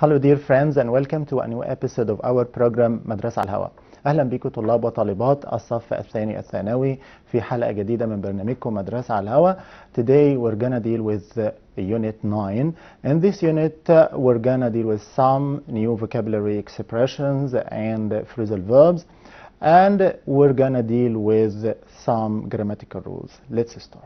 Hello dear friends and welcome to a new episode of our program مدرسة على الهواء أهلا بكم طلاب وطالبات الصف الثاني الثانوي في حلقة جديدة من برنامجكم مدرسة على الهواء Today we're gonna deal with uh, unit 9 In this unit uh, we're gonna deal with some new vocabulary expressions and uh, phrasal verbs and we're gonna deal with some grammatical rules Let's start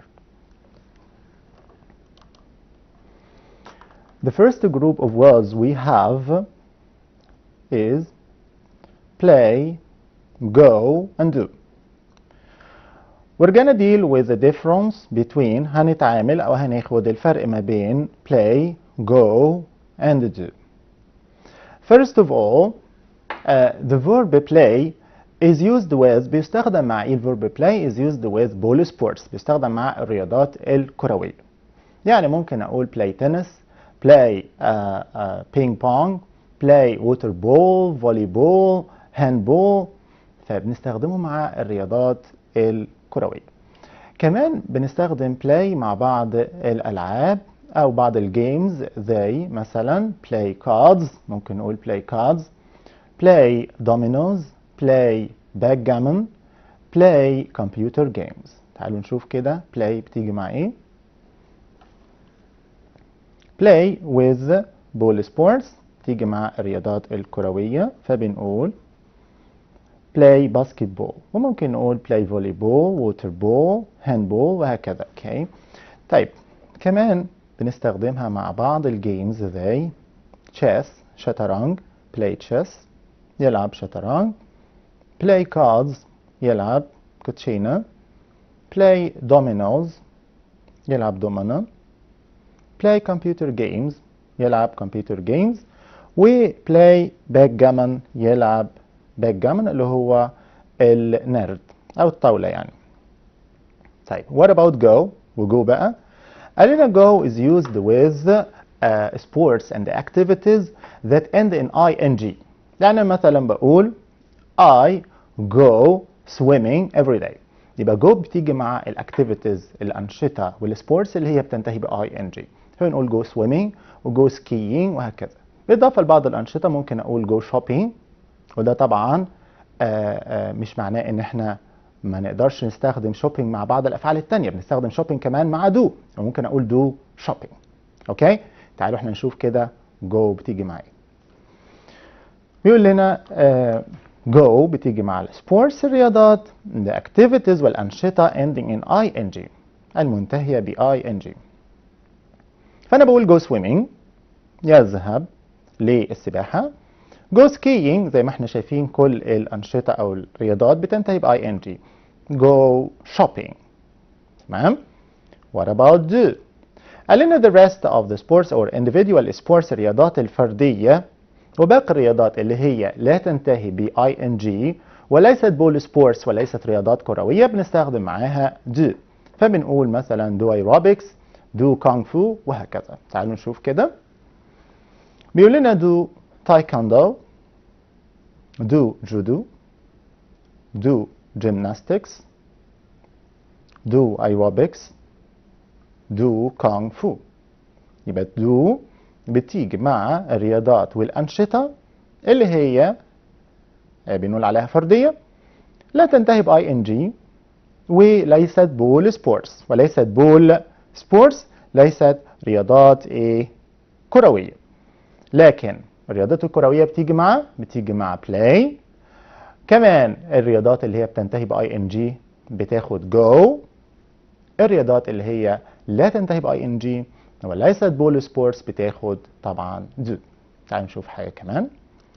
The first group of words we have is play, go, and do. We're gonna deal with the difference between هنتعامل أو هناخد الفرق ما بين play, go, and do. First of all, uh, the verb play is used with بيستخدم مع ايه الverb play is used with ball sports بيستخدم مع الرياضات الكروية. يعني ممكن أقول play tennis play uh, uh, ping pong play water ball volleyball handball فبنستخدمه مع الرياضات الكروية كمان بنستخدم play مع بعض الألعاب أو بعض الجيمز زي مثلا play cards ممكن نقول play cards play dominoes play backgammon play computer games تعالوا نشوف كده play بتيجي مع ايه play with ball sports تيجي مع الرياضات الكروية فبنقول play basketball وممكن نقول play volleyball water ball handball وهكذا اوكي طيب كمان بنستخدمها مع بعض الجيمز زي chess شطرنج play chess يلعب شطرنج play cards يلعب كوتشينة play dominoes يلعب دومنا play computer games يلعب computer games و play backgammon يلعب backgammon اللي هو النرد أو الطاولة يعني طيب what about go وجو بقى قال لنا go is used with uh, sports and activities that end in ing يعني مثلا بقول I go swimming every day يبقى جو بتيجي مع الاكتيفيتيز الانشطه والسبورتس اللي هي بتنتهي باي ان جي فنقول جو سويمينج وجو سكيينج وهكذا بالاضافه لبعض الانشطه ممكن اقول جو شوبينج وده طبعا آآ آآ مش معناه ان احنا ما نقدرش نستخدم شوبينج مع بعض الافعال التانية بنستخدم شوبينج كمان مع دو وممكن اقول دو شوبينج اوكي تعالوا احنا نشوف كده جو بتيجي مع ايه بيقول لنا آه جو بتيجي مع السبورتس الرياضات the activities والأنشطة ending in ing المنتهية ب ing فأنا بقول go swimming يذهب للسباحة go skiing زي ما احنا شايفين كل الأنشطة أو الرياضات بتنتهي ب ing go shopping تمام what about do قال لنا the rest of the sports or individual sports الرياضات الفردية وباقي الرياضات اللي هي لا تنتهي ب ing وليست بول سبورتس وليست رياضات كروية بنستخدم معاها do فبنقول مثلا do aerobics do kung fu وهكذا تعالوا نشوف كده بيقول لنا do taekwondo do judo do gymnastics do aerobics do kung fu يبقى do بتيجي مع الرياضات والأنشطة اللي هي بنقول عليها فردية لا تنتهي ب ing وليست بول سبورتس وليست بول سبورتس ليست رياضات ايه كروية لكن الرياضات الكروية بتيجي مع بتيجي مع play كمان الرياضات اللي هي بتنتهي ب ing بتاخد go الرياضات اللي هي لا تنتهي ب ing وليست بول سبورتس بتاخد طبعا do تعالوا نشوف حاجة كمان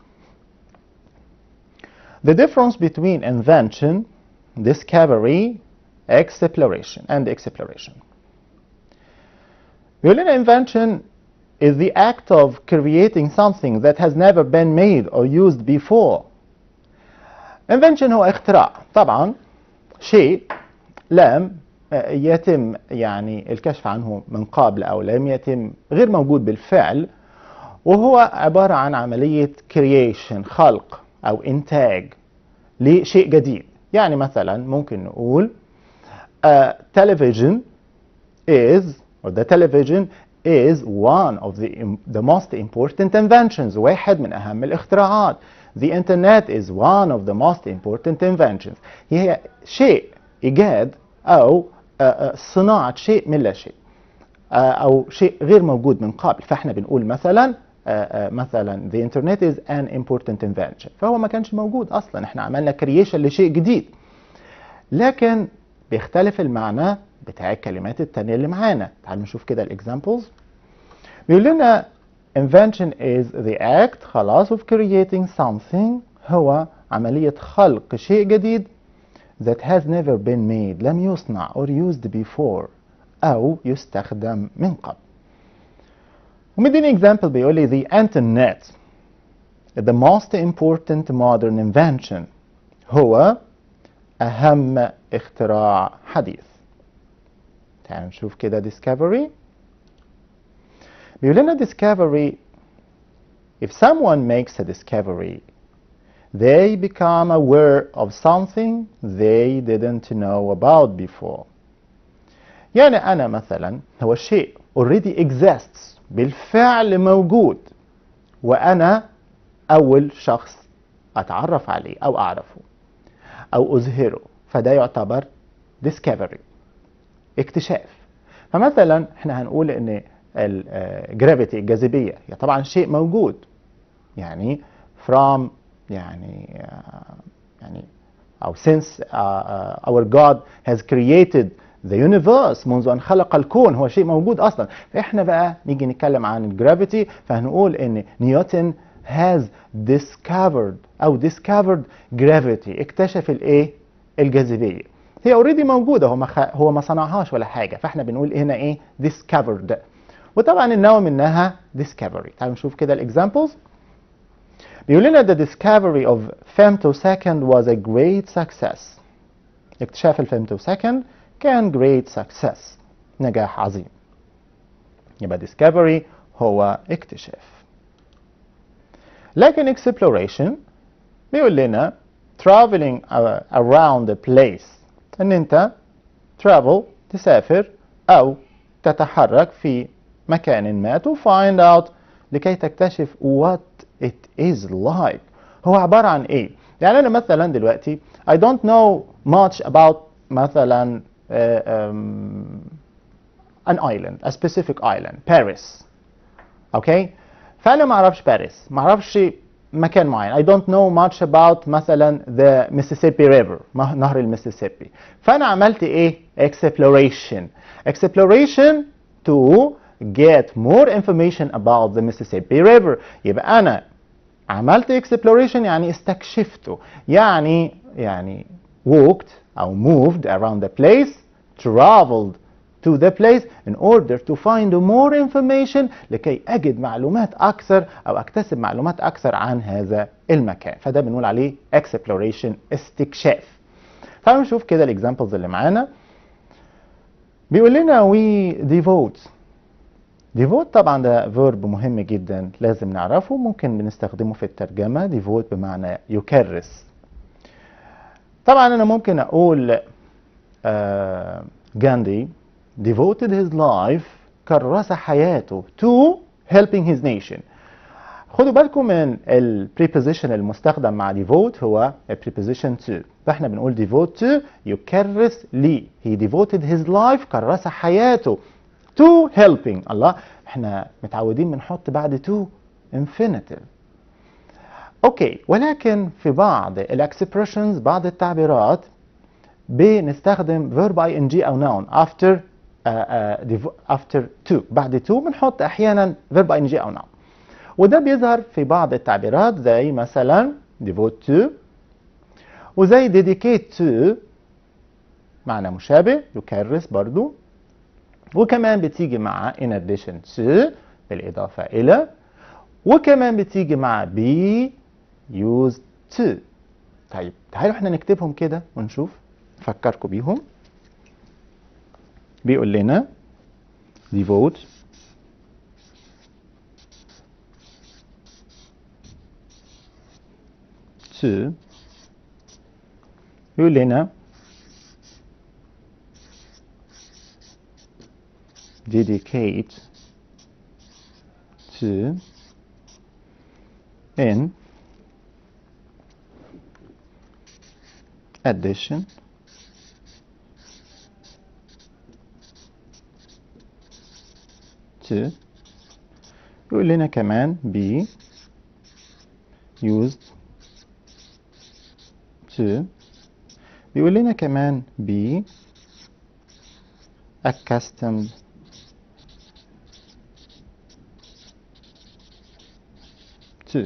The difference between invention, discovery, exploration and exploration. بيقول لنا invention is the act of creating something that has never been made or used before. Invention هو اختراع طبعا شيء لم يتم يعني الكشف عنه من قبل او لم يتم غير موجود بالفعل وهو عباره عن عمليه creation خلق او انتاج لشيء جديد يعني مثلا ممكن نقول uh, television is or the television is one of the, the most important inventions واحد من أهم الاختراعات The internet is one of the most important inventions هي شيء إيجاد أو آه، آه، صناعة شيء من لا شيء آه، أو شيء غير موجود من قبل فإحنا بنقول مثلا آه، آه، مثلا the internet is an important invention فهو ما كانش موجود أصلا إحنا عملنا creation لشيء جديد لكن بيختلف المعنى بتاع الكلمات التانية اللي معانا تعالوا نشوف كده الاكزامبلز بيقول لنا invention is the act خلاص of creating something هو عملية خلق شيء جديد that has never been made لم يصنع or used before أو يستخدم من قبل ومديني example بيقول لي the internet the most important modern invention هو أهم اختراع حديث تعالوا نشوف كده discovery بيقول لنا discovery if someone makes a discovery they become aware of something they didn't know about before يعني أنا مثلا هو الشيء already exists بالفعل موجود وأنا أول شخص أتعرف عليه أو أعرفه أو أظهره فده يعتبر discovery اكتشاف فمثلا احنا هنقول ان الجرافيتي الجاذبية هي طبعا شيء موجود يعني from يعني آه، يعني أو since uh, uh, our God has created the universe منذ أن خلق الكون هو شيء موجود أصلا فإحنا بقى نيجي نتكلم عن الجرافيتي فهنقول إن نيوتن has discovered أو discovered gravity اكتشف الإيه؟ الجاذبية هي اوريدي موجودة هو ما خ... هو ما صنعهاش ولا حاجة فإحنا بنقول هنا إيه؟ discovered وطبعا النوع منها discovery تعالوا نشوف كده الإكزامبلز بيقول لنا the discovery of femtosecond was a great success اكتشاف الفيمتوسكند كان great success نجاح عظيم يبقى discovery هو اكتشاف لكن exploration بيقول لنا traveling around a place ان انت travel تسافر او تتحرك في مكان ما to find out لكي تكتشف what it is like هو عبارة عن ايه يعني انا مثلا دلوقتي I don't know much about مثلا uh, um, an island a specific island Paris اوكي فانا ما اعرفش باريس ما اعرفش مكان معين I don't know much about مثلا the Mississippi River مه- نهر المسيسيبي فانا عملت ايه exploration exploration to get more information about the Mississippi River يبقى انا عملت exploration يعني استكشفته يعني يعني walked او moved around the place traveled to the place in order to find more information لكي أجد معلومات أكثر أو أكتسب معلومات أكثر عن هذا المكان فده بنقول عليه exploration استكشاف تعالوا نشوف كده الاكزامبلز اللي معانا بيقول لنا we devote devote طبعا ده فيرب مهم جدا لازم نعرفه ممكن بنستخدمه في الترجمة devote بمعنى يكرس طبعا أنا ممكن أقول آه جاندي devoted his life كرس حياته to helping his nation خدوا بالكم من ال preposition المستخدم مع devote هو ال preposition to فاحنا بنقول devote to يكرس لي he devoted his life كرس حياته to helping الله احنا متعودين بنحط بعد to infinitive اوكي ولكن في بعض الاكسبريشنز بعض التعبيرات بنستخدم verb ing او noun after uh, uh, devo- after to بعد to بنحط احيانا verb ing او noun وده بيظهر في بعض التعبيرات زي مثلا devote to وزي dedicate to معنى مشابه يكرس برضو وكمان بتيجي مع in addition to بالإضافة إلى وكمان بتيجي مع be used to طيب تعالوا احنا نكتبهم كده ونشوف نفكركم بيهم بيقول لنا devote to يقول لنا dedicate to in addition to يقول لنا كمان be used to بيقول لنا كمان be accustomed to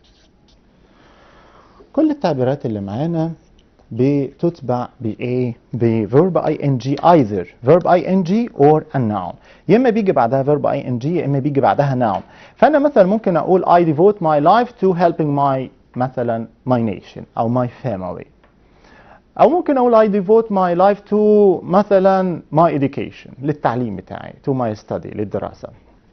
كل التعبيرات اللي معانا بتتبع بإيه؟ بverb ing either verb ing or a noun يا إما بيجي بعدها verb ing يا إما بيجي بعدها noun فأنا مثلا ممكن أقول I devote my life to helping my مثلا my nation أو my family أو ممكن أقول I devote my life to مثلا my education للتعليم بتاعي to my study للدراسة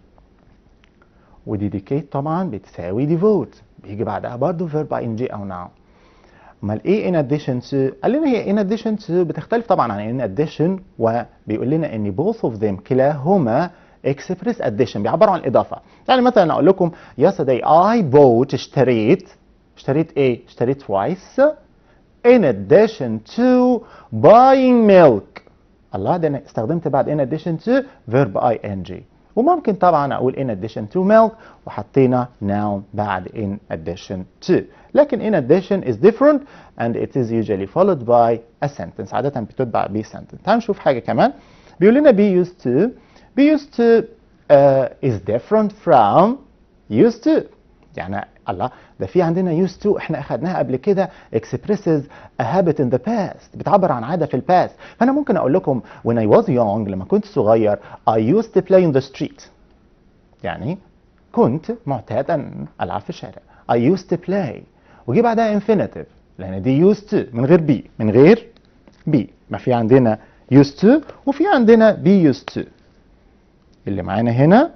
وديديكيت طبعا بتساوي devote بيجي بعدها برضه verb ing أو noun امال ايه in addition to قال لنا هي in addition to بتختلف طبعا عن in addition وبيقول لنا ان both of them كلاهما express addition بيعبروا عن الاضافه يعني مثلا اقول لكم yesterday I bought اشتريت اشتريت ايه اشتريت twice in addition to buying milk الله ده انا استخدمت بعد in addition to verb ing وممكن طبعا اقول in addition to milk وحطينا noun بعد in addition to لكن in addition is different and it is usually followed by a sentence عادة بتتبع ب sentence تعالوا نشوف حاجة كمان بيقول لنا be used to be used to uh, is different from used to يعني الله ده في عندنا used to احنا اخدناها قبل كده expresses a habit in the past بتعبر عن عاده في الباست فانا ممكن اقول لكم when I was young لما كنت صغير I used to play in the street يعني كنت معتاد ان العب في الشارع I used to play وجي بعدها infinitive لان دي used to من غير be من غير be ما في عندنا used to وفي عندنا be used to اللي معانا هنا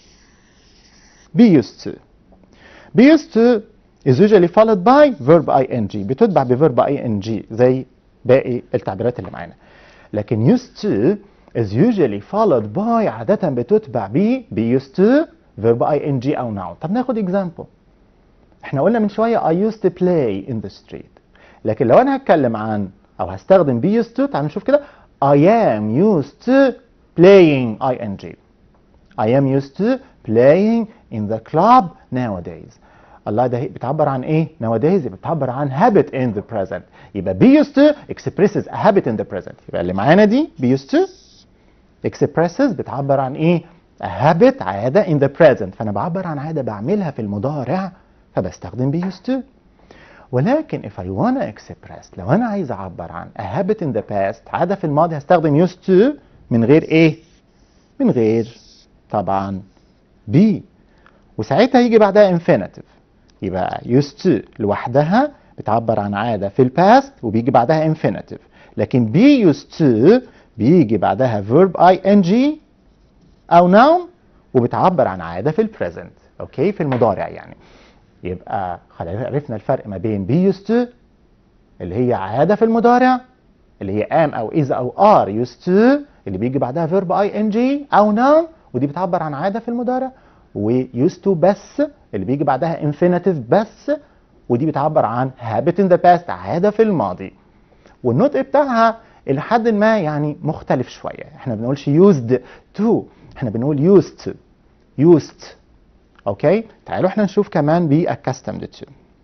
be used to be used to is usually followed by verb ing بتتبع بverb ing زي باقي التعبيرات اللي معانا لكن used to is usually followed by عادة بتتبع ب be used to verb ing أو noun طب ناخد example احنا قلنا من شوية I used to play in the street لكن لو أنا هتكلم عن أو هستخدم be used to تعالوا نشوف كده I am used to playing ing I am used to playing in the club nowadays الله ده بتعبر عن ايه nowadays يبقى بتعبر عن habit in the present يبقى be used to expresses a habit in the present يبقى اللي معانا دي be used to expresses بتعبر عن ايه a habit عادة in the present فانا بعبر عن عادة بعملها في المضارع فبستخدم be used to ولكن if I wanna express لو انا عايز اعبر عن a habit in the past عادة في الماضي هستخدم used to من غير ايه من غير طبعا be وساعتها يجي بعدها infinitive يبقى used to لوحدها بتعبر عن عادة في الباست وبيجي بعدها infinitive لكن be used to بيجي بعدها verb ing أو noun وبتعبر عن عادة في البريزنت أوكي في المضارع يعني يبقى عرفنا الفرق ما بين be used to اللي هي عادة في المضارع اللي هي am أو is أو are used to اللي بيجي بعدها verb ing أو noun ودي بتعبر عن عادة في المضارع و used to بس اللي بيجي بعدها infinitive بس ودي بتعبر عن habit in the past عادة في الماضي والنطق بتاعها إلى حد ما يعني مختلف شوية احنا بنقولش used to احنا بنقول used to used اوكي تعالوا احنا نشوف كمان be accustomed to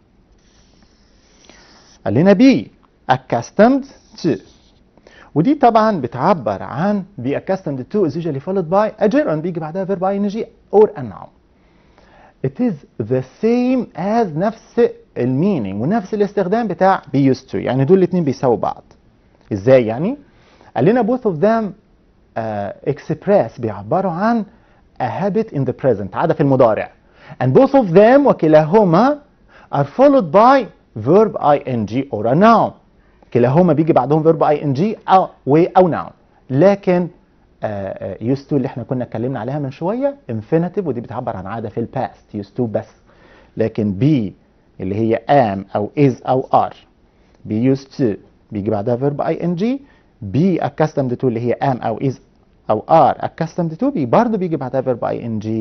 قال لنا be accustomed to ودي طبعا بتعبر عن be accustomed to is usually followed by a gerund بيجي بعدها verb ing or a noun it is the same as نفس المينينج ونفس الاستخدام بتاع be used to يعني دول الاثنين بيساووا بعض ازاي يعني قال لنا both of them uh, express بيعبروا عن a habit in the present عادة في المضارع and both of them وكلاهما are followed by verb ing or a noun كلاهما بيجي بعدهم verb ing أو أو noun لكن uh, uh, used to اللي احنا كنا اتكلمنا عليها من شوية infinitive ودي بتعبر عن عادة في الباست used to بس لكن be اللي هي am أو is أو are be used to بيجي بعدها verb ing be accustomed to اللي هي am أو is أو are accustomed to بي برضه بيجي بعدها verb ing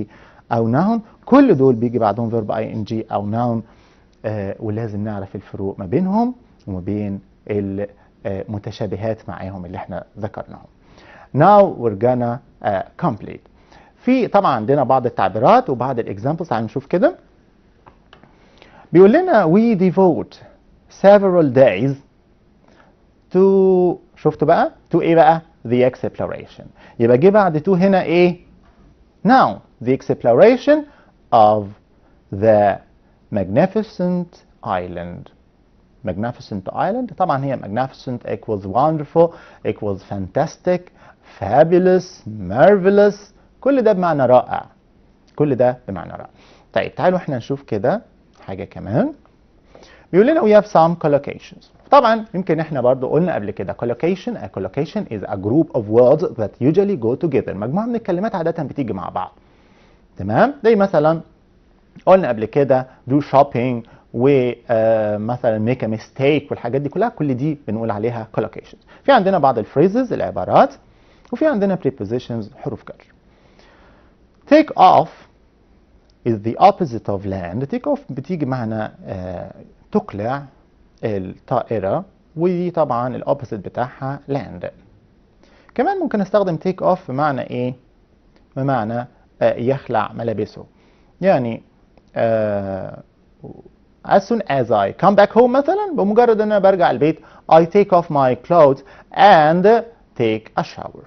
او noun كل دول بيجي بعدهم verb ing او noun آه ولازم نعرف الفروق ما بينهم وما بين المتشابهات معاهم اللي احنا ذكرناهم now we're gonna uh, complete في طبعا عندنا بعض التعبيرات وبعض الاكزامبلز تعالوا نشوف كده بيقول لنا we devote several days to شفتوا بقى to ايه بقى the exploration يبقى جه بعد to هنا ايه now the exploration of the magnificent island magnificent island طبعا هي magnificent equals wonderful equals fantastic fabulous marvelous كل ده بمعنى رائع كل ده بمعنى رائع طيب تعالوا احنا نشوف كده حاجة كمان بيقول لنا we have some collocations طبعا يمكن احنا برضو قلنا قبل كده collocation a collocation is a group of words that usually go together مجموعة من الكلمات عادة بتيجي مع بعض تمام زي مثلا قلنا قبل كده do shopping ومثلا make a mistake والحاجات دي كلها كل دي بنقول عليها collocations في عندنا بعض الفريزز العبارات وفي عندنا prepositions حروف جر take off is the opposite of land take off بتيجي معنا آه تقلع الطائرة ودي طبعا الأوبوزيت بتاعها land كمان ممكن استخدم take off بمعنى ايه بمعنى آه يخلع ملابسه يعني آه as soon as I come back home مثلا بمجرد ان انا برجع البيت I take off my clothes and take a shower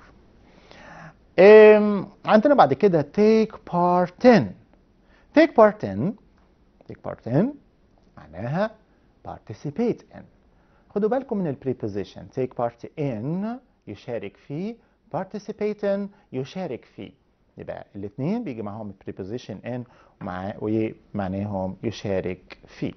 um, عندنا بعد كده take part in take part in take part in معناها participate in خدوا بالكم من البريبوزيشن take part in يشارك فيه participate in يشارك فيه يبقى الاثنين بيجي معاهم preposition in ومع ومعناهم يشارك فيه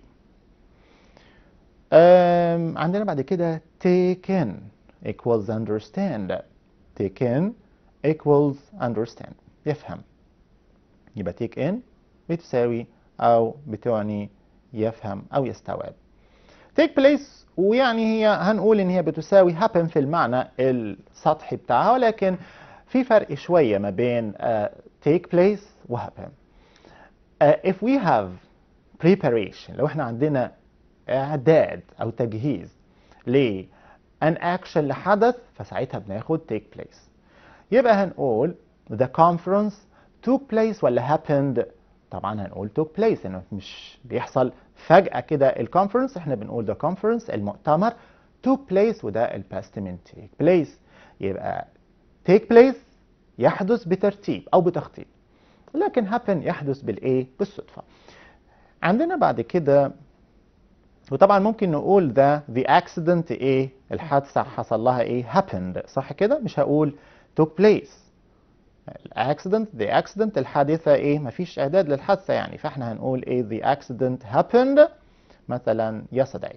um, عندنا بعد كده take in equals understand take in equals understand يفهم يبقى take in بتساوي أو بتعني يفهم أو يستوعب take place ويعني هي هنقول إن هي بتساوي happen في المعنى السطحي بتاعها ولكن في فرق شوية ما بين uh, take place و happen uh, if we have preparation لو احنا عندنا إعداد أو تجهيز ل an action لحدث فساعتها بناخد take place يبقى هنقول the conference took place ولا happened طبعا هنقول took place انه مش بيحصل فجأة كده الكونفرنس احنا بنقول the conference المؤتمر took place وده الباست من take place يبقى take place يحدث بترتيب او بتخطيط لكن happen يحدث بالايه بالصدفة عندنا بعد كده وطبعا ممكن نقول ده the accident ايه الحادثة حصل لها ايه happened صح كده مش هقول took place الاكسيدنت the accident الحادثة ايه مفيش اعداد للحادثة يعني فاحنا هنقول ايه the accident happened مثلا yesterday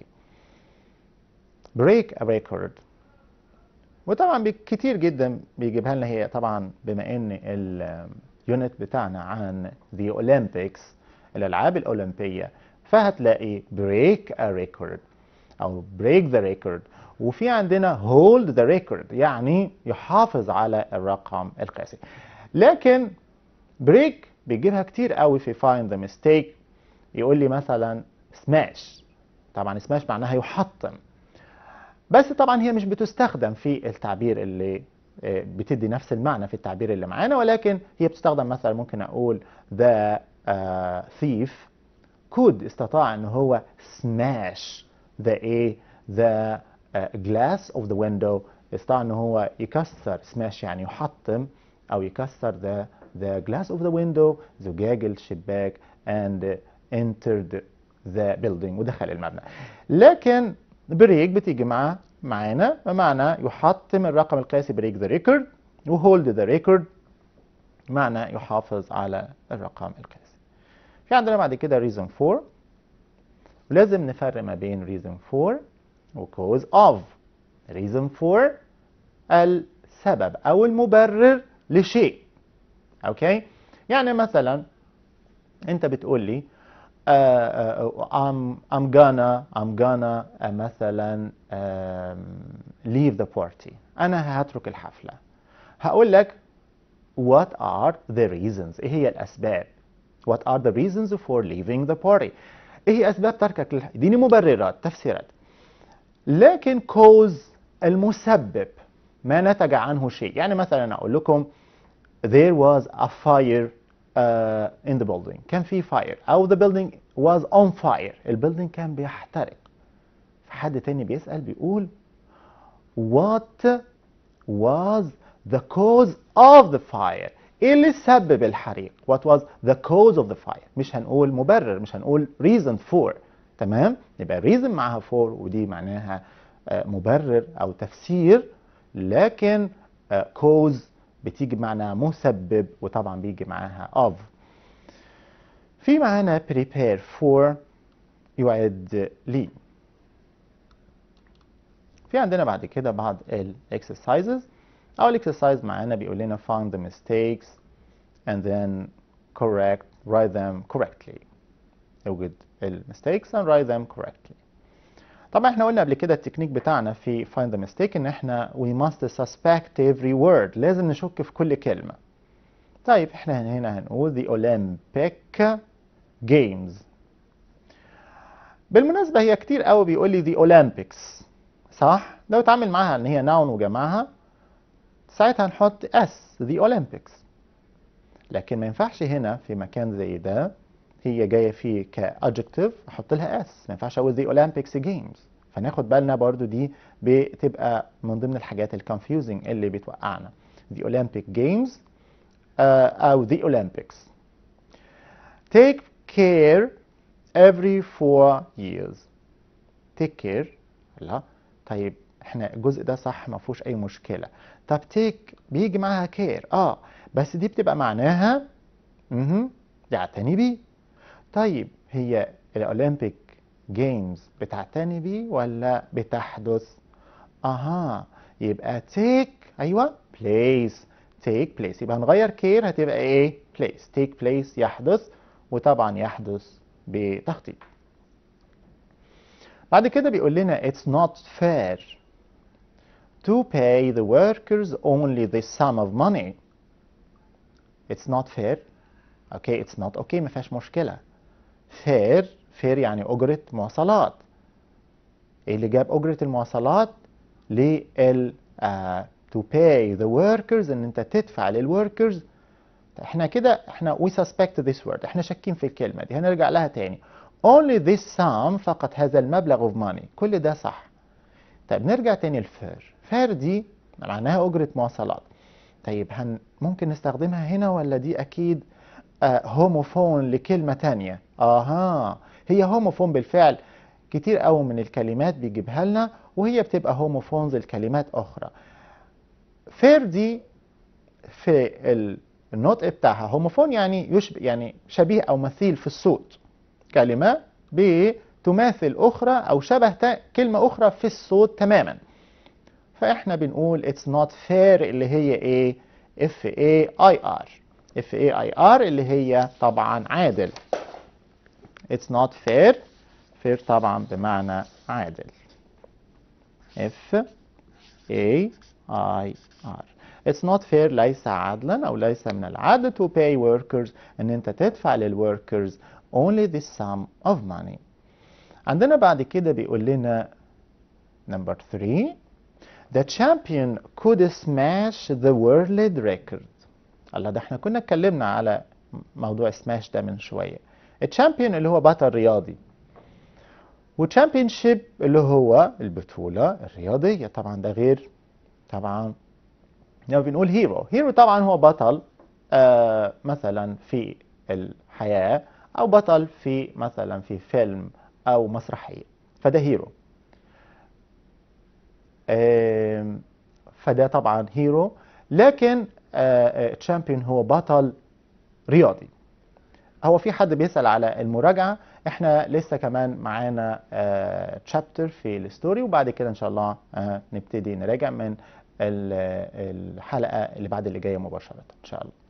break a record وطبعا كتير جدا بيجيبها لنا هي طبعا بما ان اليونت بتاعنا عن the Olympics الالعاب الاولمبيه فهتلاقي break a record او break the record وفي عندنا hold the record يعني يحافظ على الرقم القياسي لكن break بيجيبها كتير قوي في find the mistake يقول لي مثلا smash طبعا smash معناها يحطم بس طبعا هي مش بتستخدم في التعبير اللي بتدي نفس المعنى في التعبير اللي معانا ولكن هي بتستخدم مثلا ممكن اقول the uh, thief could استطاع ان هو smash the a the uh, glass of the window استطاع ان هو يكسر smash يعني يحطم او يكسر the the glass of the window زجاج الشباك and entered the building ودخل المبنى لكن بريك بتيجي مع معانا بمعنى يحطم الرقم القياسي بريك ذا ريكورد وهولد ذا ريكورد معنى يحافظ على الرقم القياسي في عندنا بعد كده reason for ولازم نفرق ما بين reason for و cause of reason for السبب او المبرر لشيء اوكي يعني مثلا انت بتقول لي uh, uh, I'm I'm gonna I'm gonna uh, مثلا um, leave the party أنا هترك الحفلة هقول لك what are the reasons إيه هي الأسباب what are the reasons for leaving the party ايه هي اسباب تركك للح... اديني مبررات تفسيرات لكن cause المسبب ما نتج عنه شيء يعني مثلا اقول لكم there was a fire uh, in the building كان في fire او the building was on fire البيلدينج كان بيحترق فحد تاني بيسأل بيقول what was the cause of the fire ايه اللي سبب الحريق what was the cause of the fire مش هنقول مبرر مش هنقول reason for تمام يبقى reason معاها for ودي معناها آه، مبرر او تفسير لكن آه، cause بتيجي بمعنى مسبب وطبعا بيجي معاها of في معانا prepare for يعد لي في عندنا بعد كده بعض ال exercises أول exercise معانا بيقول لنا find the mistakes and then correct write them correctly اوجد ال mistakes and write them correctly طبعا احنا قلنا قبل كده التكنيك بتاعنا في find the mistake ان احنا we must suspect every word لازم نشك في كل كلمة طيب احنا هنا هنقول the Olympic Games بالمناسبة هي كتير قوي بيقول لي the Olympics صح؟ لو اتعامل معاها ان هي ناون وجمعها ساعتها نحط اس the Olympics لكن ما ينفعش هنا في مكان زي ده هي جايه فيه كادجكتيف احط لها اس ما ينفعش اقول the Olympics Games فناخد بالنا برضو دي بتبقى من ضمن الحاجات الكونفيوزنج اللي بتوقعنا the Olympic Games آه، او the Olympics take care every four years take care لا طيب احنا الجزء ده صح ما فيهوش اي مشكله طب تيك بيجي معاها كير اه بس دي بتبقى معناها اها يعتني بيه طيب هي الاولمبيك جيمز بتعتني بيه ولا بتحدث اها يبقى تيك ايوه بليس تيك بليس يبقى هنغير كير هتبقى ايه بليس تيك بليس يحدث وطبعا يحدث بتخطيط بعد كده بيقول لنا it's not fair to pay the workers only this sum of money it's not fair okay it's not okay ما فيهاش مشكلة fair fair يعني أجرة مواصلات ايه اللي جاب أجرة المواصلات لل uh, to pay the workers ان انت تدفع للworkers احنا كده احنا we suspect this word احنا شاكين في الكلمة دي هنرجع لها تاني only this sum فقط هذا المبلغ of money كل ده صح طيب نرجع تاني الفير فير دي معناها أجرة مواصلات طيب هن ممكن نستخدمها هنا ولا دي أكيد آه هوموفون لكلمة تانية آها هي هوموفون بالفعل كتير قوي من الكلمات بيجيبها لنا وهي بتبقى هوموفونز لكلمات أخرى فير دي في النطق بتاعها هوموفون يعني يشبه يعني شبيه أو مثيل في الصوت كلمة بتماثل أخرى أو شبه كلمة أخرى في الصوت تماما فإحنا بنقول it's not fair اللي هي إيه F A I R F A I R اللي هي طبعا عادل it's not fair fair طبعا بمعنى عادل F A I R It's not fair ليس عدلا أو ليس من العدل to pay workers إن أنت تدفع للworkers only this sum of money عندنا بعد كده بيقول لنا number 3 the champion could smash the world record الله ده احنا كنا اتكلمنا على موضوع سماش ده من شوية الشامبيون اللي هو بطل رياضي وتشامبيونشيب اللي هو البطولة الرياضية طبعا ده غير طبعا لما بنقول هيرو هيرو طبعا هو بطل آه مثلا في الحياة أو بطل في مثلا في فيلم أو مسرحية فده هيرو آه فده طبعا هيرو لكن تشامبيون آه هو بطل رياضي هو في حد بيسأل على المراجعة احنا لسه كمان معانا تشابتر في الستوري وبعد كده ان شاء الله آه نبتدي نراجع من الحلقة اللي بعد اللي جاية مباشرة ان شاء الله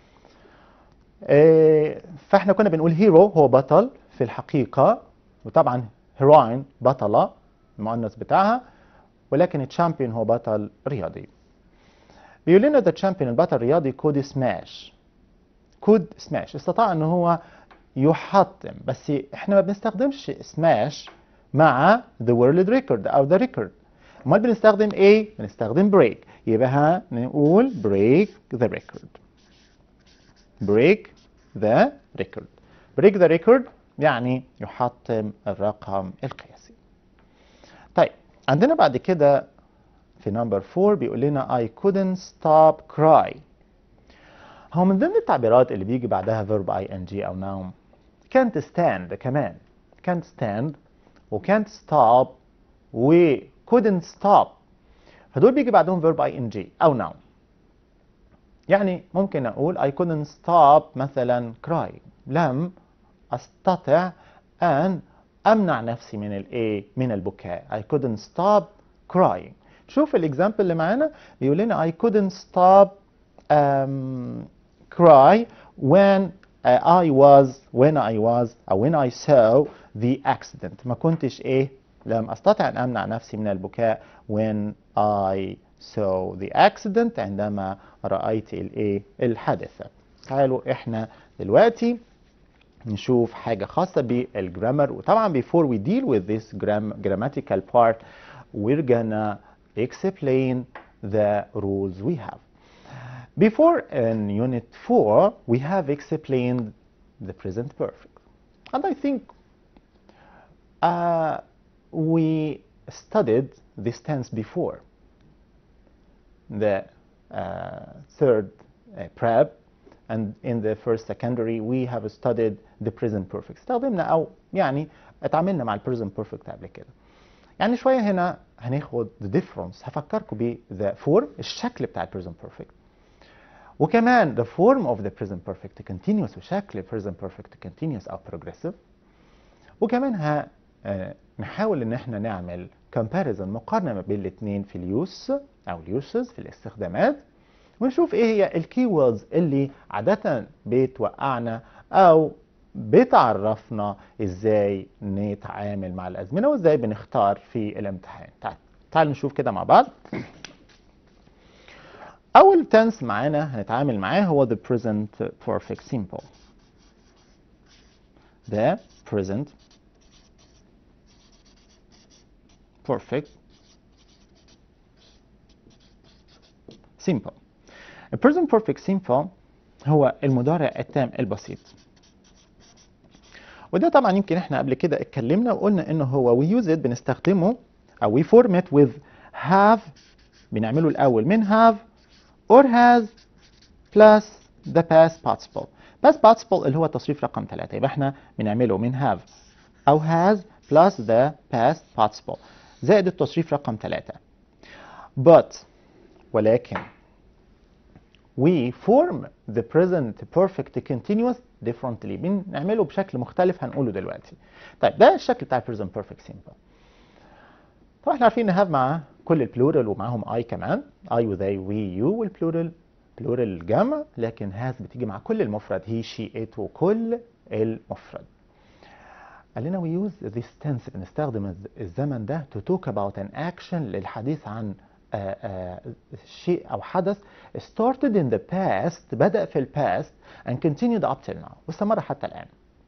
فاحنا كنا بنقول هيرو هو بطل في الحقيقة وطبعا هيروين بطلة المؤنث بتاعها ولكن الشامبيون هو بطل رياضي بيقول لنا ذا تشامبيون البطل الرياضي كود سماش could smash استطاع ان هو يحطم بس احنا ما بنستخدمش smash مع the world record او the record امال بنستخدم ايه بنستخدم break يبقى نقول break the record break the record break the record يعني يحطم الرقم القياسي طيب عندنا بعد كده في نمبر 4 بيقول لنا I couldn't stop cry هو من ضمن التعبيرات اللي بيجي بعدها verb ing أو noun can't stand كمان can't stand و can't stop و couldn't stop فدول بيجي بعدهم verb ing أو noun يعني ممكن أقول I couldn't stop مثلا crying لم أستطع أن أمنع نفسي من الإيه من البكاء I couldn't stop crying شوف الاكزامبل اللي معانا بيقول لنا I couldn't stop um, cry when uh, I was when I was أو when I saw the accident ما كنتش إيه لم أستطع أن أمنع نفسي من البكاء when I saw the accident عندما رأيت الإيه الحادثة تعالوا إحنا دلوقتي نشوف حاجة خاصة بالجرامر وطبعا before we deal with this gram grammatical part we're gonna explain the rules we have. Before in unit 4 we have explained the present perfect and I think uh, we studied this tense before the uh, third uh, prep and in the first secondary we have studied the present perfect استخدمنا او يعني اتعاملنا مع البريزنت بيرفكت قبل كده يعني شويه هنا هناخد the difference هفكركم ب the form الشكل بتاع البريزنت بيرفكت وكمان the form of the present perfect continuous وشكل present perfect continuous او progressive وكمان ها آه، نحاول ان احنا نعمل comparison مقارنه ما بين الاثنين في اليوس او اليوسز في الاستخدامات ونشوف ايه هي الكي ووردز اللي عاده بتوقعنا او بتعرفنا ازاي نتعامل مع الازمنه وازاي بنختار في الامتحان تعال تعال نشوف كده مع بعض اول تنس معانا هنتعامل معاه هو the present perfect simple the present perfect simple ال present perfect simple هو المضارع التام البسيط وده طبعا يمكن احنا قبل كده اتكلمنا وقلنا انه هو we use it بنستخدمه او we form it with have بنعمله الاول من have or has plus the past participle past participle اللي هو التصريف رقم ثلاثة يبقى احنا بنعمله من have او has plus the past participle زائد التصريف رقم ثلاثة but ولكن we form the present perfect continuous differently بنعمله بشكل مختلف هنقوله دلوقتي طيب ده الشكل بتاع present perfect simple طبعا احنا عارفين ان have مع كل البلورال ومعاهم I كمان I و they we you والبلورال بلورال الجمع لكن has بتيجي مع كل المفرد he she it وكل المفرد قال لنا we use this tense بنستخدم الز- الزمن ده to talk about an action للحديث عن آه، آه، شيء أو حدث started in the past بدأ في ال past and continued up till now واستمر حتى الآن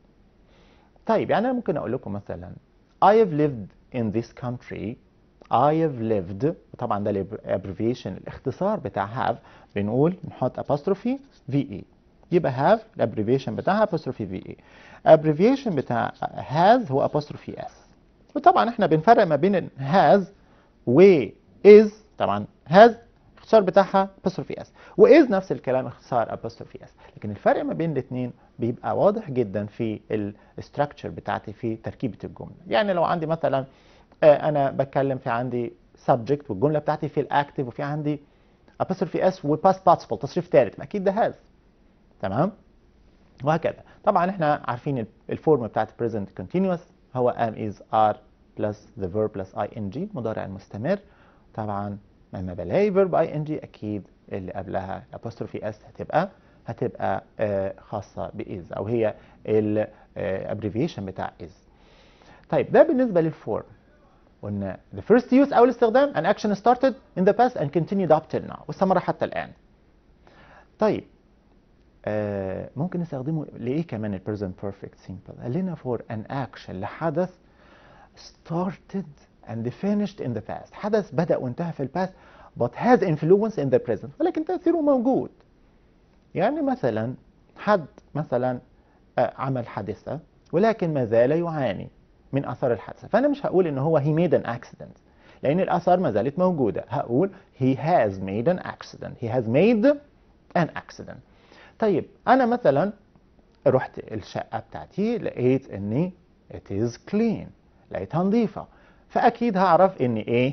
طيب يعني أنا ممكن أقول لكم مثلا I have lived in this country I have lived طبعا ده ال abbreviation الاختصار بتاع have بنقول نحط apostrophe VE يبقى have الابريفيشن بتاعها apostrophe VE abbreviation بتاع has هو apostrophe S وطبعا احنا بنفرق ما بين has و is طبعا has الاختصار بتاعها apostrophe s واز نفس الكلام اختصار apostrophe s لكن الفرق ما بين الاثنين بيبقى واضح جدا في الستراكشر بتاعتي في تركيبه الجمله يعني لو عندي مثلا آه، انا بتكلم في عندي subject والجمله بتاعتي في الاكتف وفي عندي apostrophe s وباست participle تصريف ثالث اكيد ده has تمام وهكذا طبعا احنا عارفين ال- الفورم بتاعت present continuous هو am is are plus the verb plus ing مضارع المستمر طبعا لما بلاقي verb ing اكيد اللي قبلها apostrophe s هتبقى هتبقى آه، خاصة ب is او هي ال آه، abbreviation بتاع is طيب ده بالنسبة للفورم قلنا the first use أول استخدام an action started in the past and continued up till now واستمر حتى الآن طيب آه ممكن نستخدمه لايه كمان البريزنت بيرفكت سيمبل قال لنا فور ان اكشن لحدث started and finished in the past حدث بدأ وانتهى في الباست but has influence in the present ولكن تأثيره موجود يعني مثلا حد مثلا آه، عمل حادثة ولكن ما زال يعاني من أثر الحادثة فأنا مش هقول إن هو he made an accident لأن الآثار ما زالت موجودة هقول he has made an accident he has made an accident طيب أنا مثلا رحت الشقة بتاعتي لقيت إني it is clean لقيتها نظيفة فأكيد هعرف إن إيه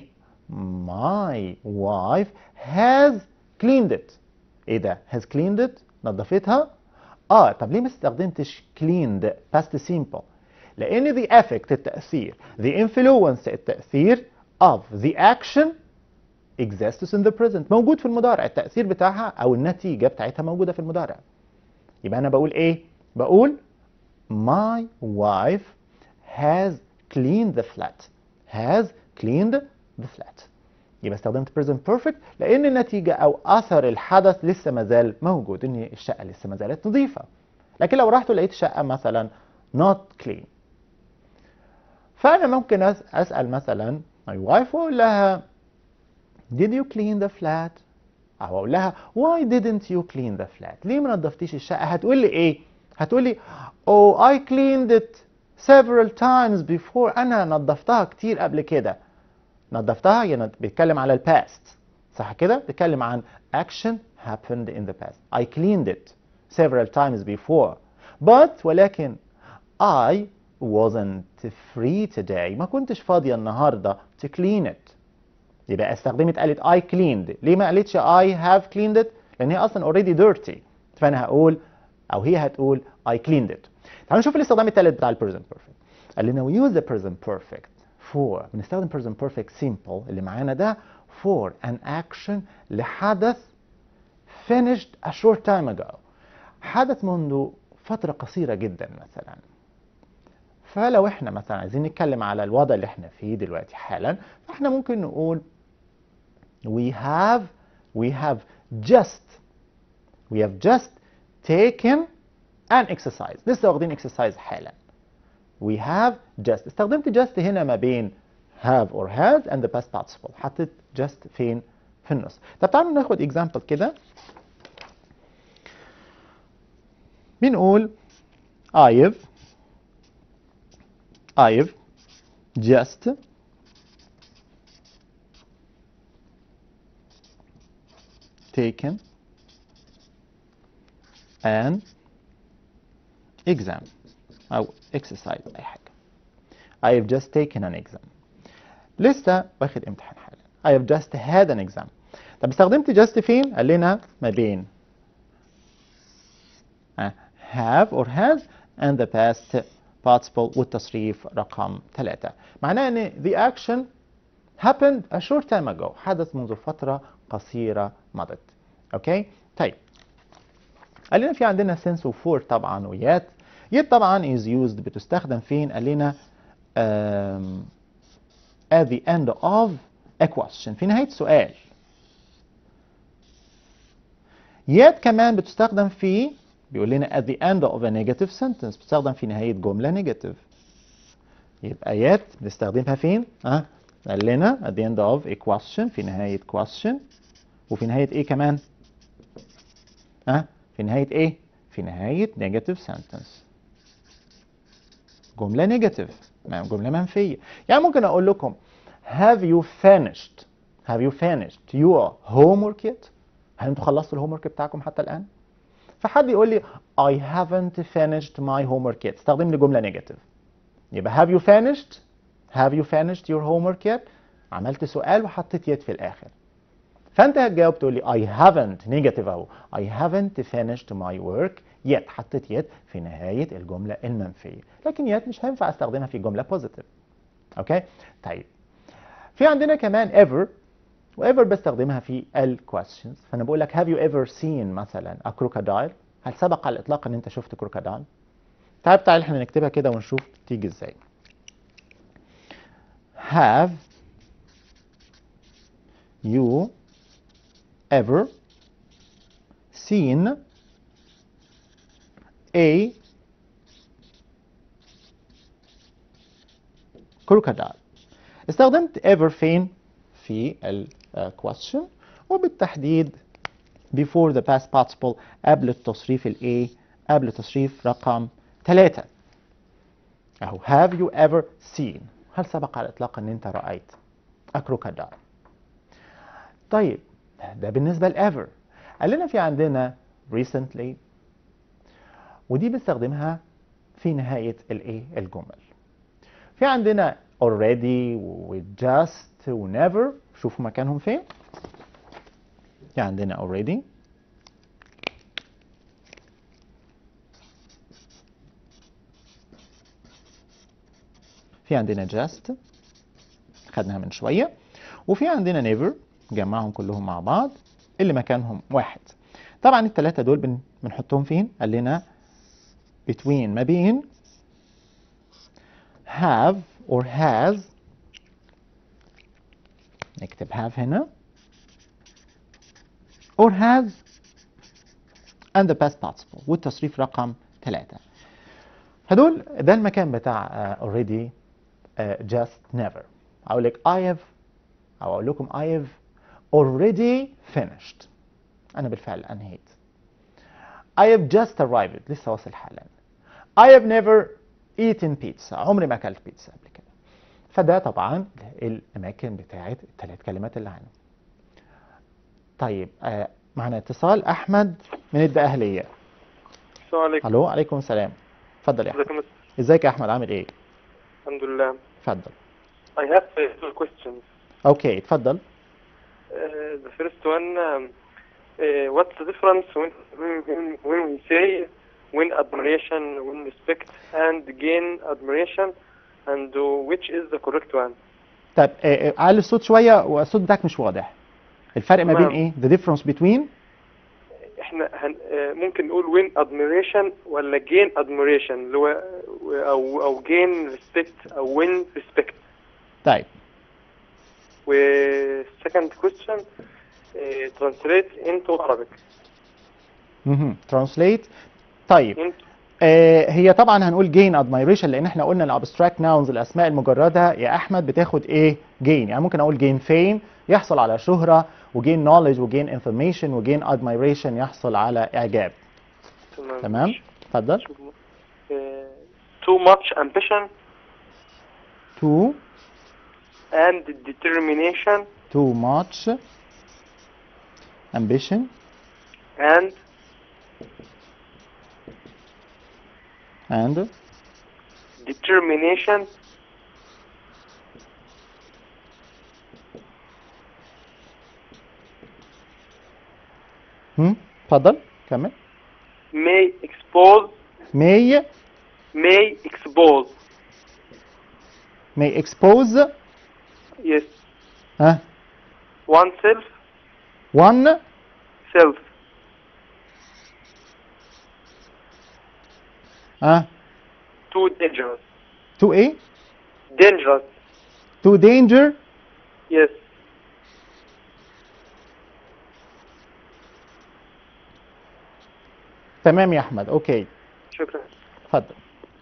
my wife has cleaned it إيه ده has cleaned it نظفتها اه طب ليه ما استخدمتش cleaned past simple لان the effect التأثير the influence التأثير of the action exists in the present موجود في المضارع التأثير بتاعها أو النتيجة بتاعتها موجودة في المضارع يبقى أنا بقول إيه؟ بقول my wife has cleaned the flat has cleaned the flat يبقى استخدمت present perfect لأن النتيجة أو أثر الحدث لسه مازال موجود إن الشقة لسه ما زالت نظيفة لكن لو رحت ولقيت شقة مثلا not clean فأنا ممكن أسأل مثلا my wife وأقول لها did you clean the flat أو أقول لها why didn't you clean the flat ليه ما نظفتيش الشقة هتقول لي إيه هتقول لي oh I cleaned it several times before أنا نظفتها كتير قبل كده نظفتها يعني بيتكلم على الباست صح كده بيتكلم عن action happened in the past I cleaned it several times before but ولكن I wasn't free today ما كنتش فاضية النهاردة to clean it يبقى استخدمت قالت I cleaned ليه ما قالتش I have cleaned it لأن هي أصلا already dirty فأنا هقول أو هي هتقول I cleaned it تعالوا نشوف الاستخدام الثالث بتاع ال present perfect قال لنا we use the present perfect for بنستخدم present perfect simple اللي معانا ده for an action لحدث finished a short time ago حدث منذ فترة قصيرة جدا مثلا فلو احنا مثلا عايزين نتكلم على الوضع اللي احنا فيه دلوقتي حالا فاحنا ممكن نقول we have we have just we have just taken an exercise لسه واخدين exercise حالا we have just استخدمت just هنا ما بين have or has and the past participle حطيت just فين في النص طب تعالوا ناخد example كده بنقول I've I've just taken an exam أو exercise أي حاجة I have just taken an exam لسه واخد امتحان حالا I have just had an exam طب استخدمت just فين؟ قال لنا ما بين have or has and the past participle والتصريف رقم ثلاثة معناه ان the action happened a short time ago حدث منذ فترة قصيرة مضت اوكي طيب قال لنا في عندنا since و for طبعا ويات يت طبعا is used بتستخدم فين قال لنا um, at the end of a question في نهاية سؤال يت كمان بتستخدم في بيقول لنا at the end of a negative sentence بتستخدم في نهاية جملة negative يبقى يت بنستخدمها فين؟ ها؟ قال لنا at the end of a question في نهاية question وفي نهاية ايه كمان؟ ها؟ في نهاية ايه؟ في نهاية negative sentence جملة negative جملة منفية يعني ممكن أقول لكم have you finished have you finished your homework yet؟ هل انتوا خلصتوا الهوم ورك بتاعكم حتى الآن؟ فحد يقول لي I haven't finished my homework yet استخدم لي جملة نيجاتيف يبقى have you finished have you finished your homework yet عملت سؤال وحطيت يد في الآخر فأنت هتجاوب تقول لي I haven't نيجاتيف أهو I haven't finished my work yet حطيت يد في نهاية الجملة المنفية لكن يد مش هينفع استخدمها في جملة بوزيتيف أوكي طيب في عندنا كمان ever وايفر بستخدمها في ال questions فانا بقول لك have you ever seen مثلا a crocodile هل سبق على الاطلاق ان انت شفت كروكودايل تعال تعال احنا نكتبها كده ونشوف تيجي ازاي have you ever seen a crocodile استخدمت ever فين في ال uh, question وبالتحديد before the past participle قبل التصريف ال A قبل تصريف رقم ثلاثة أهو have you ever seen هل سبق على الإطلاق أن أنت رأيت a crocodile طيب ده بالنسبة ل ever قال لنا في عندنا recently ودي بنستخدمها في نهاية الايه الجمل في عندنا already و just و never شوفوا مكانهم فين في عندنا already في عندنا just خدناها من شوية وفي عندنا never جمعهم كلهم مع بعض اللي مكانهم واحد طبعا الثلاثة دول بن- بنحطهم فين قال لنا between ما بين have or has نكتب have هنا or has and the past participle والتصريف رقم ثلاثة هدول ده المكان بتاع uh, already uh, just never أقول لك I have أو أقول لكم I have already finished أنا بالفعل أنهيت I have just arrived لسه واصل حالا I have never eaten pizza عمري ما أكلت بيتزا قبل كده فده طبعا الأماكن بتاعت الثلاث كلمات اللي عنهم طيب آه معنا اتصال أحمد من الدقهلية السلام عليكم ألو عليكم السلام اتفضل يا أحمد ازيكم ازيك يا أحمد عامل إيه؟ الحمد لله اتفضل I have uh, two questions أوكي اتفضل uh, the first one um, uh, what's the difference when, when when we say win admiration win respect and gain admiration and uh, which is the correct one طب آه، آه، علي الصوت شوية والصوت بتاعك مش واضح الفرق ما بين تمام. إيه؟ The difference between احنا هن uh, ممكن نقول win admiration ولا gain admiration اللي هو او او gain respect او win respect طيب و second question uh, translate into Arabic مهم. translate طيب into آه هي طبعا هنقول gain admiration لان احنا قلنا الابستراكت nouns الاسماء المجرده يا احمد بتاخد ايه gain يعني ممكن اقول gain fame يحصل على شهره وgain knowledge وgain information وgain admiration يحصل على اعجاب تمام اتفضل Uh, too much ambition too and determination too much ambition and and determination هم اتفضل كمل may expose may may expose may expose yes ها oneself one self ها too dangerous to ايه dangerous to danger yes تمام يا احمد اوكي شكرا اتفضل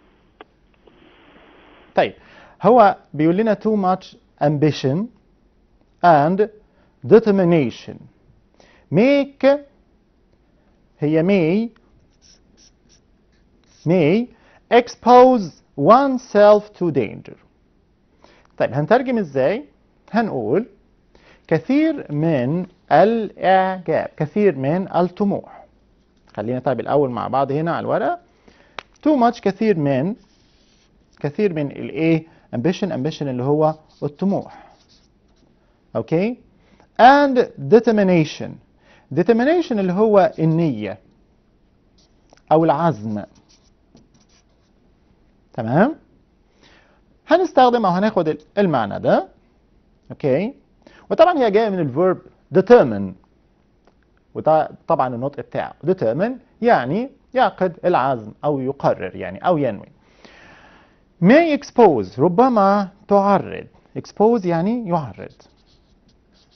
طيب هو بيقول لنا too much ambition and determination make هي may may expose oneself to danger طيب هنترجم ازاي هنقول كثير من الاعجاب كثير من الطموح خلينا طيب الاول مع بعض هنا على الورقه too much كثير من كثير من الايه ambition ambition اللي هو الطموح اوكي and determination determination اللي هو النية او العزم تمام هنستخدم او هناخد المعنى ده اوكي وطبعا هي جايه من الفيرب determine وده طبعا النطق بتاعه determine يعني يعقد العزم او يقرر يعني او ينوي may expose ربما تعرض expose يعني يعرض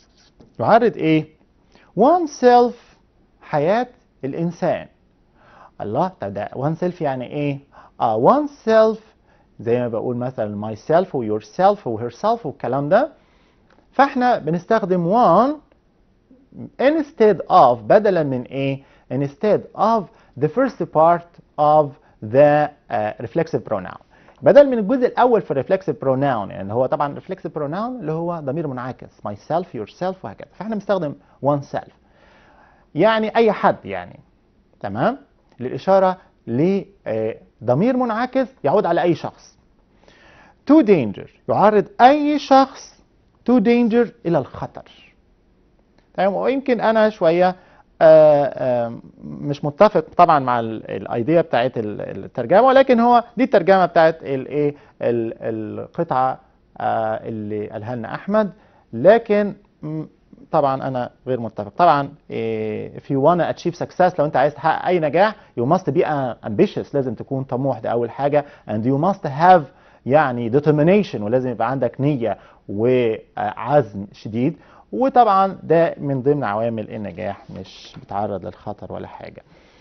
يعرض ايه oneself حياة الانسان الله طب ده one self يعني ايه اه one self زي ما بقول مثلا myself و yourself و herself والكلام ده فاحنا بنستخدم one instead of بدلا من ايه instead of the first part of the uh, reflexive pronoun بدل من الجزء الاول في الريفلكسيف pronoun يعني هو طبعا reflexive pronoun اللي هو ضمير منعكس myself yourself وهكذا فاحنا بنستخدم oneself يعني اي حد يعني تمام للاشاره لضمير منعكس يعود على اي شخص to danger يعرض اي شخص to danger الى الخطر تمام ويمكن انا شويه آه، آه، مش متفق طبعا مع الايديا بتاعت ال- الترجمه ولكن هو دي الترجمه بتاعت الايه ال- القطعه آه، اللي قالها لنا احمد لكن م، طبعا انا غير متفق طبعا إيه، if you wanna achieve success لو انت عايز تحقق اي نجاح you must be ambitious لازم تكون طموح ده اول حاجه and you must have يعني determination ولازم يبقى عندك نيه وعزم شديد وطبعا ده من ضمن عوامل النجاح مش بتعرض للخطر ولا حاجه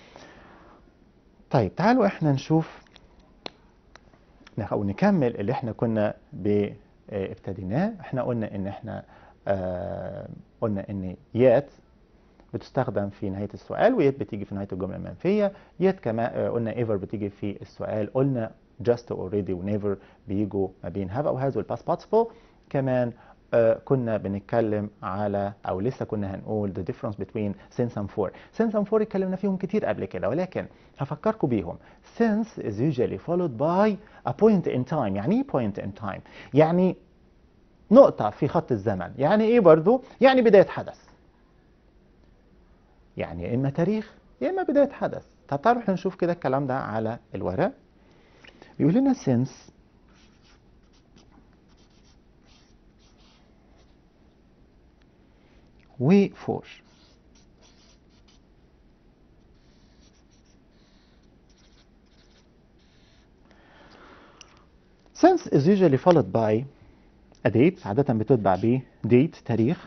طيب تعالوا احنا نشوف او نكمل اللي احنا كنا ب- آه، ابتديناه احنا قلنا ان احنا آه، قلنا ان يات بتستخدم في نهاية السؤال ويت بتيجي في نهاية الجملة المنفية يت كما آه، قلنا ايفر بتيجي في السؤال قلنا just already ونيفر بيجوا ما بين have او has والباست participle كمان آه، كنا بنتكلم على او لسه كنا هنقول the difference between since and for since and for اتكلمنا فيهم كتير قبل كده ولكن هفكركم بيهم since is usually followed by a point in time يعني ايه point in time يعني نقطة في خط الزمن يعني ايه برضو يعني بداية حدث يعني يا اما تاريخ يا اما بداية حدث طب تعالوا احنا نشوف كده الكلام ده على الورق بيقول لنا since و for since is usually followed by a date عادة بتتبع ب date تاريخ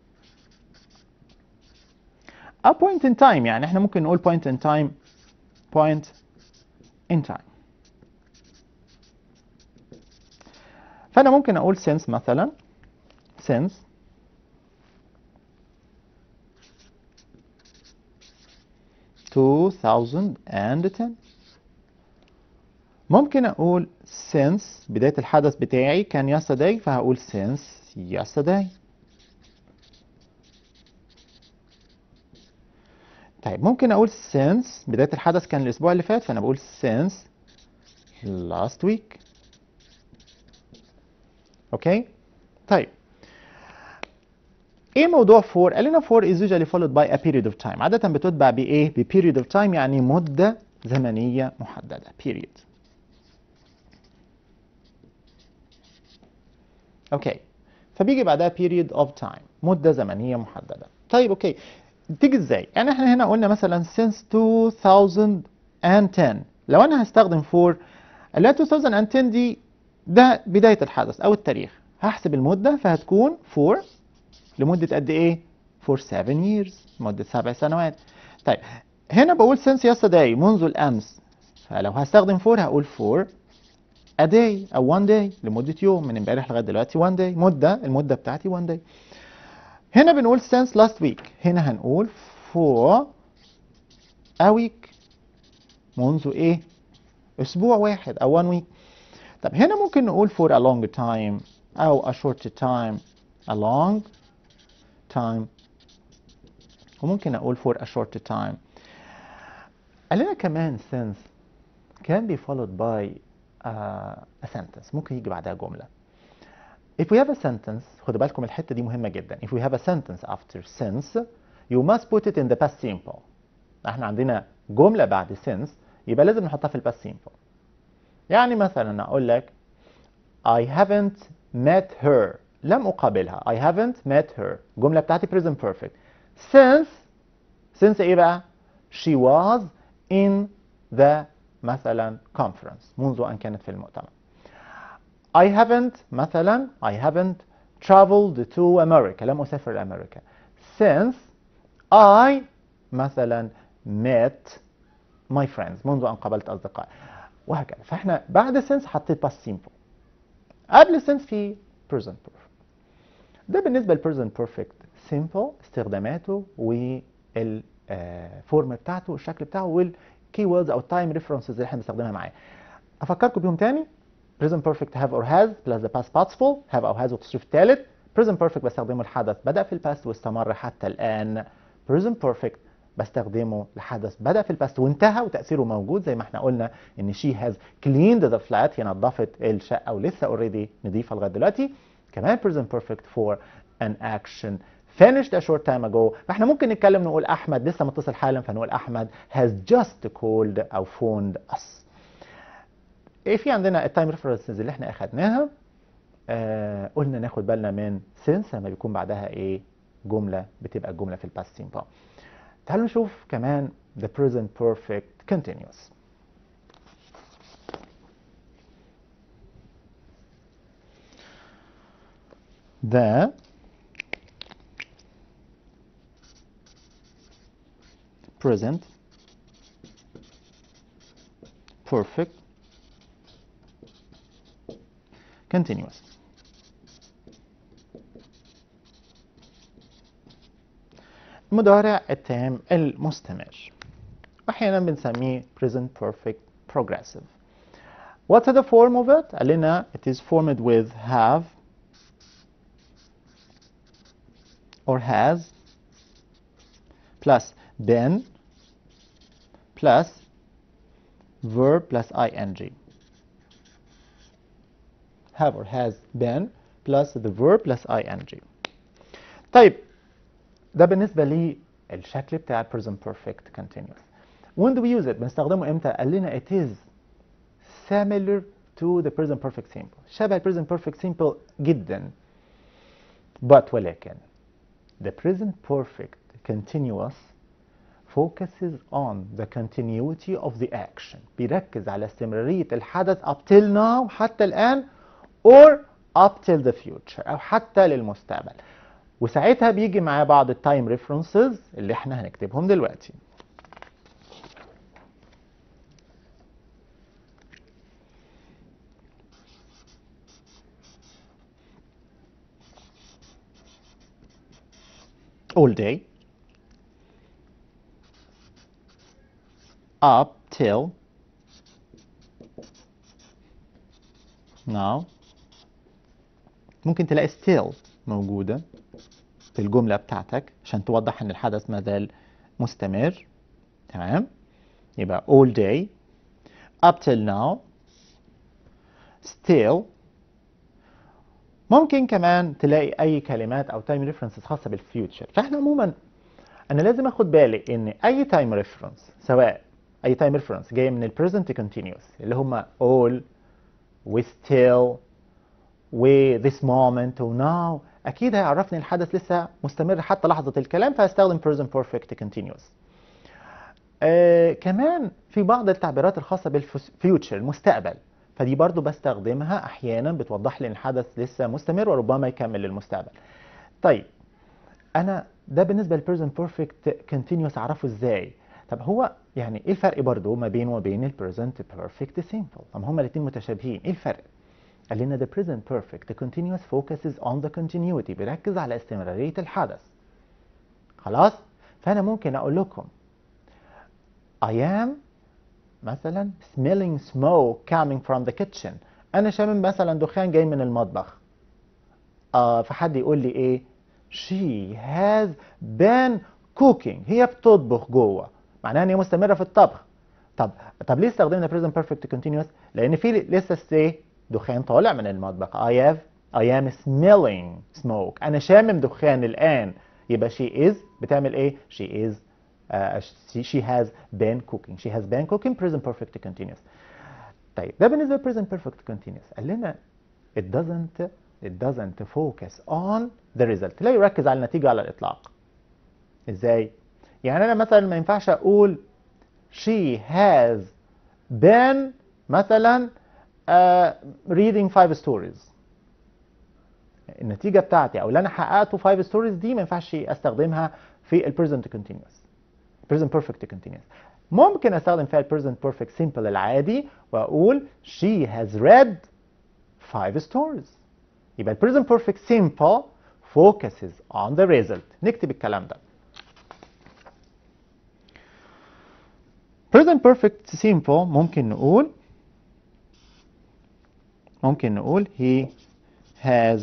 a point in time يعني احنا ممكن نقول point in time point in time فأنا ممكن أقول since مثلا since two thousand and ten ممكن أقول since بداية الحدث بتاعي كان yesterday فهقول since yesterday طيب ممكن أقول since بداية الحدث كان الأسبوع اللي فات فأنا بقول since last week أوكي طيب ايه موضوع for قال لنا for is usually followed by a period of time عادة بتتبع بإيه ب period of time يعني مدة زمنية محددة period اوكي فبيجي بعدها period of time مدة زمنية محددة طيب اوكي تيجي ازاي يعني احنا هنا قلنا مثلا since 2010 لو انا هستخدم for اللي هي 2010 دي ده بداية الحدث او التاريخ هحسب المدة فهتكون for لمدة قد ايه for 7 years مدة سبع سنوات طيب هنا بقول since yesterday منذ الامس فلو هستخدم for هقول for a day او one day لمدة يوم من امبارح لغاية دلوقتي one day مدة المدة بتاعتي one day هنا بنقول since last week هنا هنقول for a week منذ ايه اسبوع واحد او one week طب هنا ممكن نقول for a long time او a short time a long time وممكن اقول for a short time قال لنا كمان since can be followed by uh, a sentence ممكن يجي بعدها جملة if we have a sentence خدوا بالكم الحتة دي مهمة جدا if we have a sentence after since you must put it in the past simple احنا عندنا جملة بعد since يبقى لازم نحطها في الباست simple يعني مثلا اقول لك I haven't met her لم أقابلها I haven't met her الجملة بتاعتي present perfect since since إيه بقى she was in the مثلا conference منذ أن كانت في المؤتمر I haven't مثلا I haven't traveled to America لم أسافر لأمريكا since I مثلا met my friends منذ ان قابلت اصدقائي وهكذا فاحنا بعد since حطيت past simple قبل since في present perfect ده بالنسبه للبريزنت بيرفكت سيمبل استخداماته والفورم بتاعته الشكل بتاعه والكي ووردز او التايم ريفرنسز اللي احنا بنستخدمها معاه افكركم بيهم تاني present perfect have or has plus the past participle have او has والتصريف الثالث present perfect بستخدمه الحدث بدأ في الباست واستمر حتى الآن present perfect بستخدمه لحدث بدأ في الباست وانتهى وتأثيره موجود زي ما احنا قلنا ان she has cleaned the flat هي نظفت الشقة ولسه already نضيفة لغاية دلوقتي كمان present perfect for an action finished a short time ago فاحنا ممكن نتكلم نقول احمد لسه متصل حالا فنقول احمد has just called او phoned us ايه في عندنا التايم ريفرنسز اللي احنا اخدناها آه قلنا ناخد بالنا من since لما بيكون بعدها ايه جمله بتبقى الجمله في الباست سيمبل تعالوا نشوف كمان the present perfect continuous the present perfect continuous مضارع التام المستمر احيانا بنسميه present perfect progressive what's the form of it قال لنا it is formed with have or has plus been plus verb plus ing have or has been plus the verb plus ing طيب ده بالنسبة للشكل بتاع present perfect continuous when do we use it بنستخدمه امتى قال لنا it is similar to the present perfect simple شبه ال present perfect simple جدا but ولكن the present perfect continuous focuses on the continuity of the action بيركز على استمرارية الحدث up till now حتى الآن or up till the future أو حتى للمستقبل وساعتها بيجي معاه بعض التايم ريفرنسز اللي احنا هنكتبهم دلوقتي all day up till now ممكن تلاقي still موجودة في الجملة بتاعتك عشان توضح ان الحدث ما زال مستمر تمام يبقى all day up till now still ممكن كمان تلاقي اي كلمات او تايم ريفرنسز خاصة بالفيوتشر فاحنا عموما انا لازم اخد بالي ان اي تايم ريفرنس سواء اي تايم ريفرنس جاي من البريزنت كونتينيوس اللي هم all و still و this moment و now اكيد هيعرفني الحدث لسه مستمر حتى لحظه الكلام فهستخدم present perfect continuous آه كمان في بعض التعبيرات الخاصه بالفيوتشر المستقبل فدي برضو بستخدمها احيانا بتوضح لي ان الحدث لسه مستمر وربما يكمل للمستقبل طيب انا ده بالنسبه للبريزنت بيرفكت كونتينوس اعرفه ازاي طب هو يعني ايه الفرق برضو ما بينه وبين البريزنت بيرفكت سيمبل طب هما الاثنين متشابهين ايه الفرق قال لنا the present perfect the continuous focuses on the continuity بيركز على استمرارية الحدث خلاص فأنا ممكن أقول لكم I am مثلا smelling smoke coming from the kitchen أنا شامم مثلا دخان جاي من المطبخ آه فحد يقول لي إيه she has been cooking هي بتطبخ جوه معناها ان هي مستمره في الطبخ طب طب ليه استخدمنا present perfect continuous لان في لسه stay دخان طالع من المطبخ I have I am smelling smoke أنا شامم دخان الآن يبقى she is بتعمل إيه؟ she is uh, she, she has been cooking she has been cooking present perfect continuous طيب ده بالنسبة ل present perfect continuous قال لنا it doesn't it doesn't focus on the result لا يركز على النتيجة على الإطلاق إزاي؟ يعني أنا مثلا ما ينفعش أقول she has been مثلا Uh, reading five stories النتيجة بتاعتي أو اللي أنا حققته five stories دي ما ينفعش أستخدمها في ال present continuous present perfect continuous ممكن استخدم فيها present perfect simple العادي واقول she has read five stories يبقى present perfect simple focuses on the result نكتب الكلام ده present perfect simple ممكن نقول ممكن نقول he has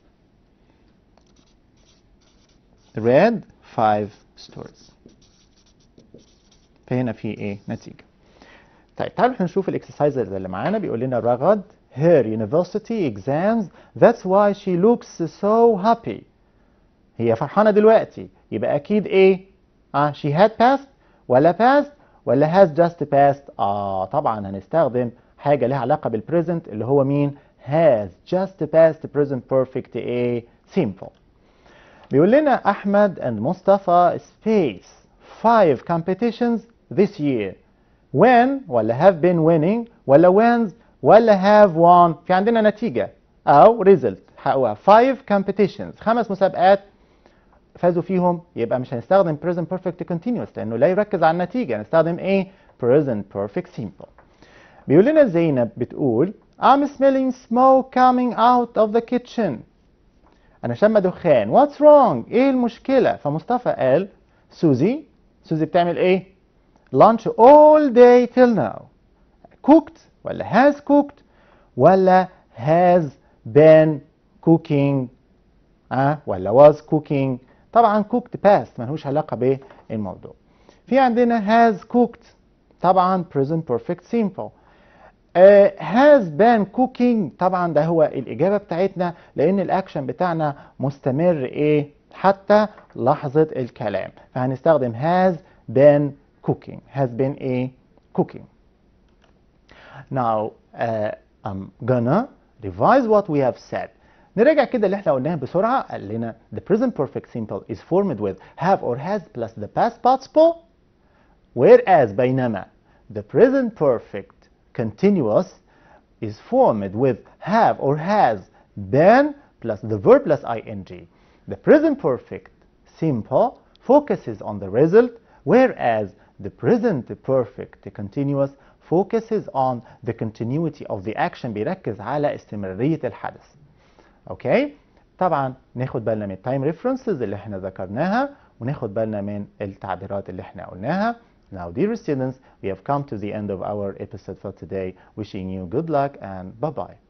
read five stories فهنا في ايه نتيجة طيب تعالوا احنا نشوف الاكسرسايز اللي معانا بيقول لنا رغد her university exams that's why she looks so happy هي فرحانة دلوقتي يبقى أكيد إيه؟ آه she had passed ولا passed ولا has just passed آه طبعا هنستخدم حاجة لها علاقة بالpresent اللي هو مين؟ has just passed present perfect إيه؟ simple بيقول لنا أحمد and مصطفى space five competitions this year when ولا have been winning ولا wins ولا have won في عندنا نتيجة أو result حققوها five competitions خمس مسابقات فازوا فيهم يبقى مش هنستخدم present perfect continuous لأنه لا يركز على النتيجة هنستخدم إيه present perfect simple بيقول لنا زينب بتقول I'm smelling smoke coming out of the kitchen أنا شم دخان what's wrong إيه المشكلة فمصطفى قال سوزي سوزي بتعمل إيه lunch all day till now cooked ولا has cooked ولا has been cooking أه ولا was cooking طبعا cooked past ملهوش علاقة بالموضوع في عندنا has cooked طبعا present perfect simple uh, has been cooking طبعا ده هو الإجابة بتاعتنا لأن الأكشن بتاعنا مستمر إيه حتى لحظة الكلام فهنستخدم has been cooking has been a cooking now uh, I'm gonna revise what we have said نراجع كده اللي احنا قلناه بسرعة قال لنا the present perfect simple is formed with have or has plus the past participle whereas بينما the present perfect continuous is formed with have or has been plus the verb plus ing. The present perfect simple focuses on the result whereas the present perfect continuous focuses on the continuity of the action بيركز على استمرارية الحدث. اوكي طبعا ناخد بالنا من التايم ريفرنسز اللي احنا ذكرناها وناخد بالنا من التعبيرات اللي احنا قلناها Now, dear students, we have come to the end of our episode for today. Wishing you good luck and bye-bye.